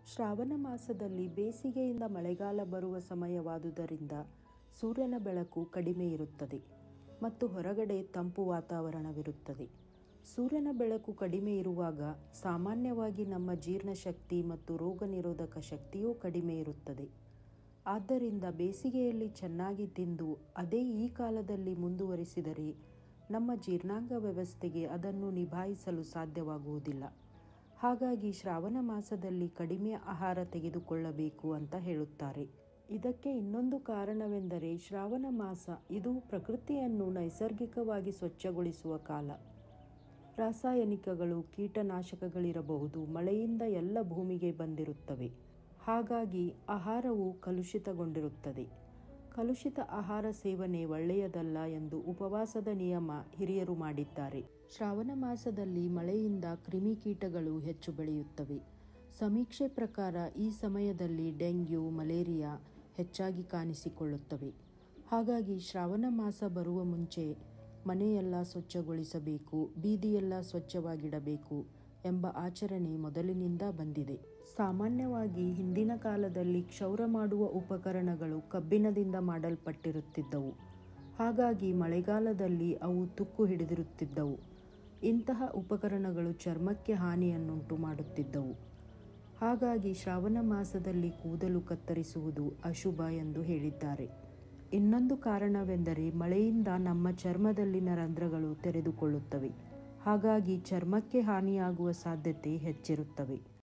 ಶ್ರಾವಣ ಮಾಸದಲ್ಲಿ ಬೇಸಿಗೆಯಿಂದ ಮಳೆಗಾಲ ಬರುವ ಸಮಯವಾದುದರಿಂದ ಸೂರ್ಯನ ಬೆಳಕು ಕಡಿಮೆ ಇರುತ್ತದೆ ಮತ್ತು ಹೊರಗಡೆ ತಂಪು ವಾತಾವರಣವಿರುತ್ತದೆ ಸೂರ್ಯನ ಬೆಳಕು ಕಡಿಮೆ ಇರುವಾಗ ಸಾಮಾನ್ಯವಾಗಿ ನಮ್ಮ ಜೀರ್ಣಶಕ್ತಿ ಮತ್ತು ರೋಗ ನಿರೋಧಕ ಶಕ್ತಿಯೂ ಕಡಿಮೆ ಇರುತ್ತದೆ ಆದ್ದರಿಂದ ಬೇಸಿಗೆಯಲ್ಲಿ ಚೆನ್ನಾಗಿ ತಿಂದು ಅದೇ ಈ ಕಾಲದಲ್ಲಿ ಮುಂದುವರಿಸಿದರೆ ನಮ್ಮ ಜೀರ್ಣಾಂಗ ವ್ಯವಸ್ಥೆಗೆ ಅದನ್ನು ನಿಭಾಯಿಸಲು ಸಾಧ್ಯವಾಗುವುದಿಲ್ಲ ಹಾಗಾಗಿ ಶ್ರಾವಣ ಮಾಸದಲ್ಲಿ ಕಡಿಮೆ ಆಹಾರ ತೆಗೆದುಕೊಳ್ಳಬೇಕು ಅಂತ ಹೇಳುತ್ತಾರೆ ಇದಕ್ಕೆ ಇನ್ನೊಂದು ಕಾರಣವೆಂದರೆ ಶ್ರಾವಣ ಮಾಸ ಇದು ಪ್ರಕೃತಿಯನ್ನು ನೈಸರ್ಗಿಕವಾಗಿ ಸ್ವಚ್ಛಗೊಳಿಸುವ ಕಾಲ ರಾಸಾಯನಿಕಗಳು ಕೀಟನಾಶಕಗಳಿರಬಹುದು ಮಳೆಯಿಂದ ಎಲ್ಲ ಭೂಮಿಗೆ ಬಂದಿರುತ್ತವೆ ಹಾಗಾಗಿ ಆಹಾರವು ಕಲುಷಿತಗೊಂಡಿರುತ್ತದೆ ಕಲುಷಿತ ಆಹಾರ ಸೇವನೆ ಒಳ್ಳೆಯದಲ್ಲ ಎಂದು ಉಪವಾಸದ ನಿಯಮ ಹಿರಿಯರು ಮಾಡಿದ್ದಾರೆ ಶ್ರಾವಣ ಮಾಸದಲ್ಲಿ ಮಳೆಯಿಂದ ಕ್ರಿಮಿಕೀಟಗಳು ಹೆಚ್ಚು ಬೆಳೆಯುತ್ತವೆ ಸಮೀಕ್ಷೆ ಪ್ರಕಾರ ಈ ಸಮಯದಲ್ಲಿ ಡೆಂಗ್ಯೂ ಮಲೇರಿಯಾ ಹೆಚ್ಚಾಗಿ ಕಾಣಿಸಿಕೊಳ್ಳುತ್ತವೆ ಹಾಗಾಗಿ ಶ್ರಾವಣ ಮಾಸ ಬರುವ ಮುಂಚೆ ಮನೆಯೆಲ್ಲ ಸ್ವಚ್ಛಗೊಳಿಸಬೇಕು ಬೀದಿಯೆಲ್ಲ ಸ್ವಚ್ಛವಾಗಿಡಬೇಕು ಎಂಬ ಆಚರಣೆ ಮೊದಲಿನಿಂದ ಬಂದಿದೆ ಸಾಮಾನ್ಯವಾಗಿ ಹಿಂದಿನ ಕಾಲದಲ್ಲಿ ಕ್ಷೌರ ಮಾಡುವ ಉಪಕರಣಗಳು ಕಬ್ಬಿಣದಿಂದ ಮಾಡಲ್ಪಟ್ಟಿರುತ್ತಿದ್ದವು ಹಾಗಾಗಿ ಮಳೆಗಾಲದಲ್ಲಿ ಅವು ತುಕ್ಕು ಹಿಡಿದಿರುತ್ತಿದ್ದವು ಇಂತಹ ಉಪಕರಣಗಳು ಚರ್ಮಕ್ಕೆ ಹಾನಿಯನ್ನುಂಟು ಮಾಡುತ್ತಿದ್ದವು ಹಾಗಾಗಿ ಶ್ರಾವಣ ಮಾಸದಲ್ಲಿ ಕೂದಲು ಕತ್ತರಿಸುವುದು ಅಶುಭ ಎಂದು ಹೇಳಿದ್ದಾರೆ ಇನ್ನೊಂದು ಕಾರಣವೆಂದರೆ ಮಳೆಯಿಂದ ನಮ್ಮ ಚರ್ಮದಲ್ಲಿನ ರಂಧ್ರಗಳು ತೆರೆದುಕೊಳ್ಳುತ್ತವೆ ಹಾಗಾಗಿ ಚರ್ಮಕ್ಕೆ ಹಾನಿಯಾಗುವ ಸಾಧ್ಯತೆ ಹೆಚ್ಚಿರುತ್ತವೆ